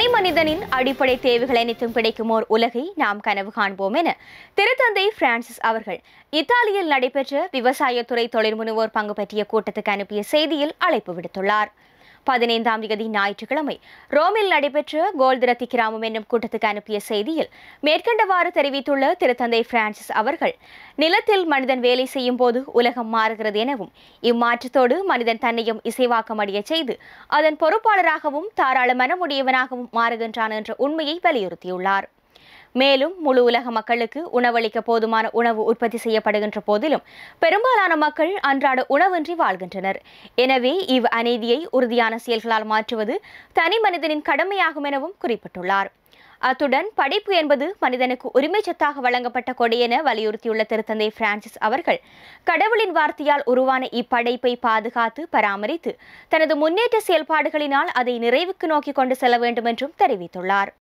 மனிதனின் அடிப்படை தேவைகள் அனைத்தும் கிடைக்கும் ஓர் உலகை நாம் கனவு காண்போம் என திருத்தந்தை பிரான்சிஸ் அவர்கள் இத்தாலியில் நடைபெற்ற விவசாயத்துறை தொழில்முனைவோர் பங்கு பற்றிய கூட்டத்துக்கு அனுப்பிய செய்தியில் அழைப்பு விடுத்துள்ளார் பதினைந்தாம் தேதி ஞாயிற்றுக்கிழமை ரோமில் நடைபெற்ற கோல்திரத்தி கிராமம் என்னும் கூட்டத்துக்கு அனுப்பிய செய்தியில் மேற்கண்டவாறு தெரிவித்துள்ள திருத்தந்தை பிரான்சிஸ் அவர்கள் நிலத்தில் மனிதன் வேலை செய்யும் போது உலகம் மாறுகிறது எனவும் இம்மாற்றத்தோடு மனிதன் தன்னையும் இசைவாக்கமடைய செய்து அதன் பொறுப்பாளராகவும் தாராள மனமுடையவனாகவும் மாறுகின்றான் என்ற உண்மையை வலியுறுத்தியுள்ளார் மேலும் முழு உலக மக்களுக்கு உணவளிக்க போதுமான உணவு உற்பத்தி செய்யப்படுகின்ற போதிலும் பெரும்பாலான மக்கள் அன்றாட உணவின்றி வாழ்கின்றனர் எனவே இவ் அநீதியை உறுதியான செயல்களால் மாற்றுவது தனி மனிதனின் கடமையாகும் எனவும் குறிப்பிட்டுள்ளார் அத்துடன் படைப்பு என்பது மனிதனுக்கு உரிமை சொத்தாக வழங்கப்பட்ட கொடை என வலியுறுத்தியுள்ள திருத்தந்தை பிரான்சிஸ் அவர்கள் கடவுளின் வார்த்தையால் உருவான இப்படைப்பை பாதுகாத்து பராமரித்து தனது முன்னேற்ற செயல்பாடுகளினால் அதை நிறைவுக்கு நோக்கி கொண்டு செல்ல வேண்டும் என்றும் தெரிவித்துள்ளார்